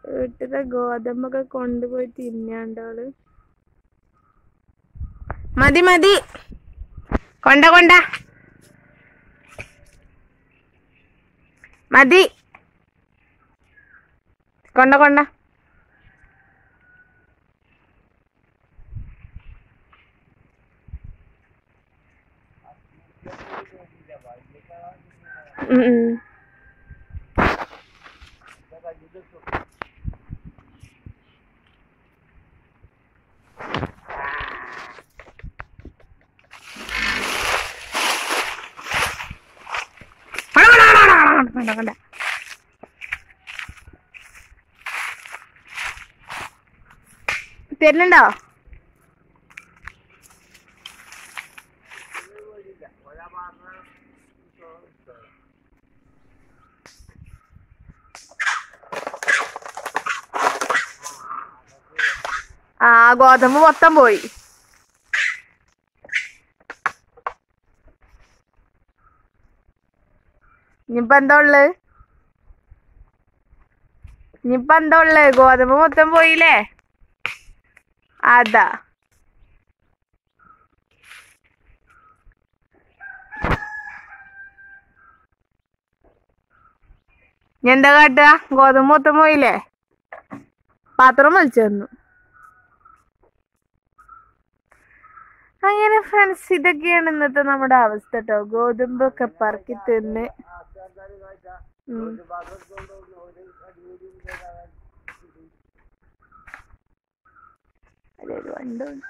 വീട്ടിലെ ഗോതമ്പൊക്കെ കൊണ്ടുപോയി തിന്നാണ്ടോള് മതി മതി കൊണ്ട കൊണ്ട മതി കൊണ്ട കൊണ്ട ഉം ഉം. കൊണ്ട, കൊണ്ട, കൊണ്ട, കൊണ്ട, കൊണ്ട, കൊണ്ട. തരുന്നുണ്ടോ ആ ഗോതമ്പ് മൊത്തം പോയി ഇനിയിപ്പോ എന്താ ഉള്ളത് ഇനിയിപ്പോ എന്താ ഉള്ളത് ഗോതമ്പ് മൊത്തം പോയില്ലേ അതാ ഇനി എന്താ കാട്ടുക ഗോതമ്പ് മൊത്തം പോയില്ലേ പാത്രം വലിച്ചു തന്നു അങ്ങനെ ഫ്രണ്ട്സ് ഇതൊക്കെയാണ് ഇന്നത്തെ നമ്മുടെ അവസ്ഥ കേട്ടോ ഗോതമ്പൊക്കെ പറക്കി തിന്ന് ഉം. അതെ, ഒരു വണ്ടുണ്ട്.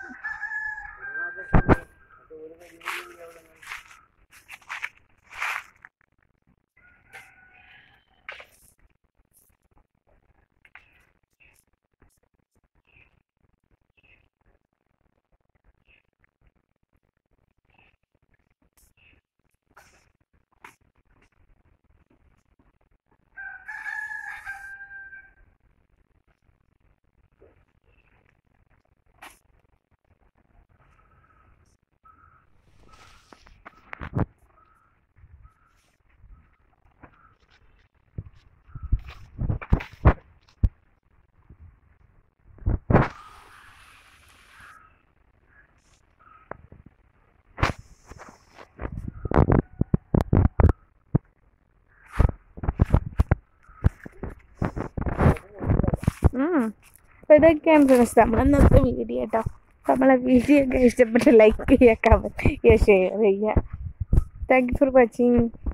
ഉം. അപ്പൊ ഇതൊക്കെയാണ് ഫ്രണ്ട്സ് നമ്മളെ ഇന്നത്തെ വീഡിയോ കേട്ടോ അപ്പൊ നമ്മളെ വീഡിയോ ഒക്കെ ഇഷ്ടപ്പെട്ട് ലൈക്ക് ചെയ്യുക കമന്റ് ചെയ്യുക ഷെയർ ചെയ്യുക താങ്ക് യു ഫോർ വാച്ചിങ്